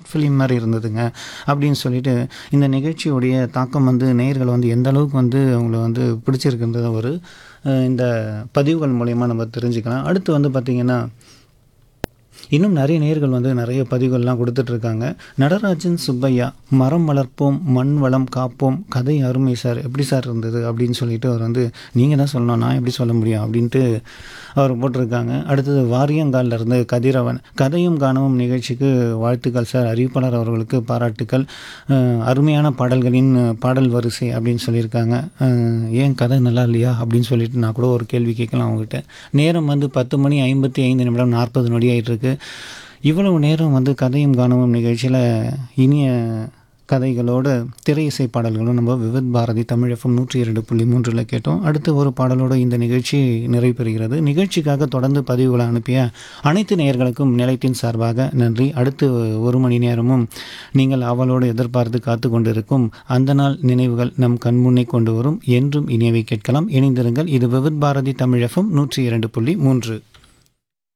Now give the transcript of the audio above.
short film மாதிரி இருந்ததுங்க அப்படின்னு சொல்லிட்டு இந்த நிகழ்ச்சியுடைய தாக்கம் வந்து நேயர்கள் வந்து எந்த அளவுக்கு வந்து அவங்கள வந்து பிடிச்சிருக்குன்றத ஒரு அஹ், இந்த பதிவுகள் மூலயமா நம்ம தெரிஞ்சுக்கலாம் அடுத்து வந்து பார்த்திங்கன்னா இன்னும் நிறைய நேர்கள் வந்து நிறைய பதிவுகள்லாம் கொடுத்துட்ருக்காங்க நடராஜன் சுப்பையா மரம் வளர்ப்போம் மண் வளம் காப்போம் கதை அருமை சார் எப்படி சார் இருந்தது அப்படின்னு சொல்லிட்டு அவர் வந்து நீங்கள் தான் சொல்லணும் நான் எப்படி சொல்ல முடியும் அப்படின்ட்டு அவர் போட்டிருக்காங்க அடுத்தது வாரியங்கால்ல இருந்து கதிரவன் கதையும் காணவும் நிகழ்ச்சிக்கு வாழ்த்துக்கள் சார் அறிவிப்பாளர் அவர்களுக்கு பாராட்டுக்கள் அஹ், அருமையான பாடல்களின் அஹ், பாடல் வரிசை அப்படின்னு சொல்லியிருக்காங்க அஹ், ஏன் கதை நல்லா இல்லையா அப்படின்னு சொல்லிட்டு நான் கூட ஒரு கேள்வி கேட்கலாம் அவங்ககிட்ட நேரம் வந்து பத்து மணி ஐம்பத்தி ஐந்து நிமிடம் நாற்பது நொடி ஆயிட்டு இருக்கு இவ்வளவு நேரம் வந்து கதையும் காணவும் நிகழ்ச்சியில் இனிய கதைகளோட திரை இசை பாடல்களும் நம்ம விவித் பாரதி தமிழ் எஃப்எம் நூற்றி இரண்டு புள்ளி மூன்றில் கேட்டோம் அடுத்து ஒரு பாடலோட இந்த நிகழ்ச்சி நிறைவு பெறுகிறது நிகழ்ச்சிக்காக தொடர்ந்து பதிவுகளை அனுப்பிய அனைத்து நேயர்களுக்கும் நிலையத்தின் சார்பாக நன்றி அடுத்து ஒரு மணி நேரமும் நீங்கள் அவளோடு எதிர்பார்த்து காத்து கொண்டிருக்கும் அந்த நாள் நினைவுகள் நம் கண்முன்னே கொண்டு வரும் என்றும் இனியவை கேட்கலாம் இணைந்திருங்கள் இது விவித் பாரதி தமிழ் எஃப்எம் நூற்றி இரண்டு புள்ளி மூன்று